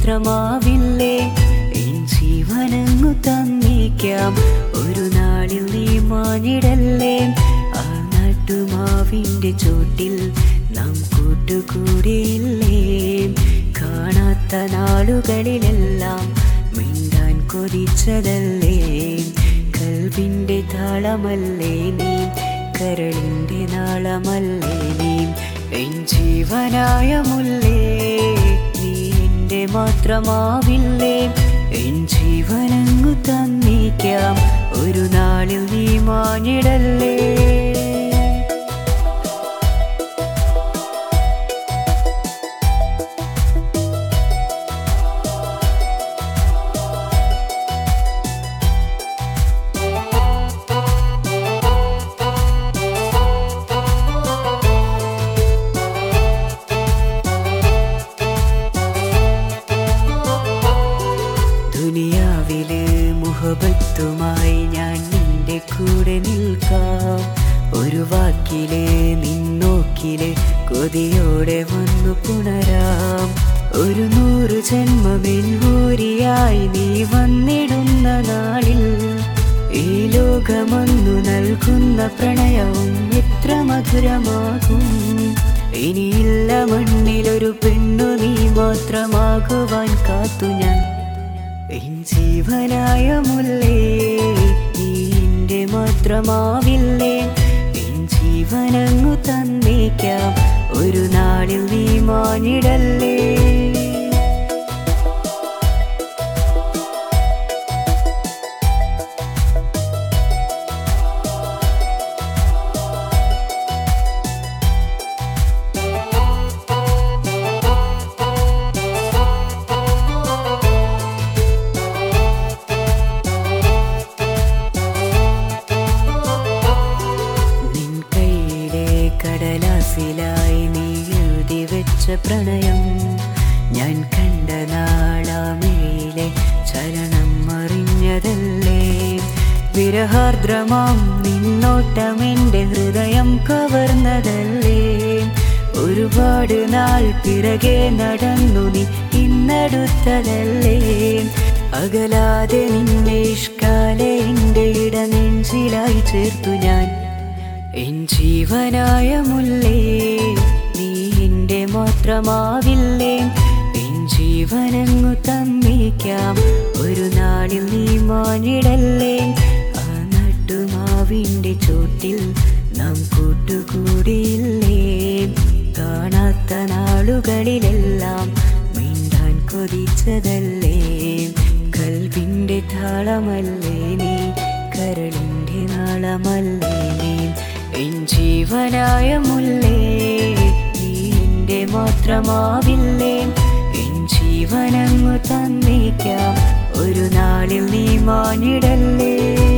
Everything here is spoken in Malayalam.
മാത്രമാവില്ലേ എൻ ജീവനങ്ങു തന്നേക്കാം ഒരു നാളിൽ നീ മാഞ്ഞിടല്ലേ ആ നാട്ടുമാവിന്റെ ചോട്ടിൽ നാം കൂട്ടുകൂടിയില്ലേ കാണാത്ത നാളുകളിലെല്ലാം മിണ്ടാൻ കൊതിച്ചതല്ലേ കൽവിന്റെ താളമല്ലേ നീ കരളിന്റെ നാളമല്ലേ നീ എൻ ജീവനായ മുല്ലേ നീ എന്റെ മാത്രമാവില്ലേ എൻ ജീവനങ്ങു തന്നേക്കാം ഒരു നാളിൽ നീ മാഞ്ഞിടല്ലേ ദുനിയാവില് മുഹബത്തുമായി ഞാൻ നിന്റെ കൂടെ നിൽക്കാം ഒരു വാക്കില് നിന്നോക്കില് കൊതിയോടെ വന്നു പുണരാം ഒരു നൂറ് ജന്മമെൻ ഊരിയായി നീ വന്നിടുന്ന നാളിൽ ഈ ലോകമൊന്നു നൽകുന്ന പ്രണയവും എത്ര മധുരമാകും ഇനിയില്ല മണ്ണിലൊരു പെണ്ണു നീ മാത്രമാകുവാൻ കാത്തു ഞാൻ എൻ ജീവനായ മുല്ലേ നീ എന്റെ മാത്രമാവില്ലേ എൻ ജീവനങ്ങു തന്നേക്കാം ഒരു നാളിൽ നീ മാഞ്ഞിടല്ലേ നിൻ കൈയിലെ കടലാസിലായി നീ എഴുതി വെച്ച പ്രണയം ഞാൻ കണ്ട നാളാമിഴിയിലെ ചലനം അറിഞ്ഞതല്ലേ വിരഹാർദ്രമാം നിന്നോട്ടം എൻ്റെ ഹൃദയം കവർന്നതല്ലേ ഒരുപാട് നാൾ പിറകെ നടന്നു നീ ഇന്നടുത്തതല്ലേ അകലാതെ നിന്നെ ഇഷ്കാലെ എൻ്റെ ഇടനെഞ്ചിലായി ചേർത്തു ഞാൻ എൻ ജീവനായ മുല്ലേ നീ എന്റെ മാത്രമാവില്ലേ എൻ ജീവനങ്ങു തന്നേക്കാം ഒരു നാളിൽ നീ മാഞ്ഞിടല്ലേ ആ നട്ടുമാവിന്റെ ചോട്ടിൽ നാം കൂട്ടുകൂടിയില്ലേ കാണാത്ത നാളുകളിലെല്ലാം മിണ്ടാൻ കൊതിച്ചതല്ലേ കൽവിന്റെ താളമല്ലേ നീ കരളിന്റെ നാളമല്ലേ നീ എൻ ജീവനായ മുല്ലേ നീ എന്റെ മാത്രമാവില്ലേ എൻ ജീവനങ്ങു തന്നേക്കാം ഒരു നാളിൽ നീ മാഞ്ഞിടല്ലേ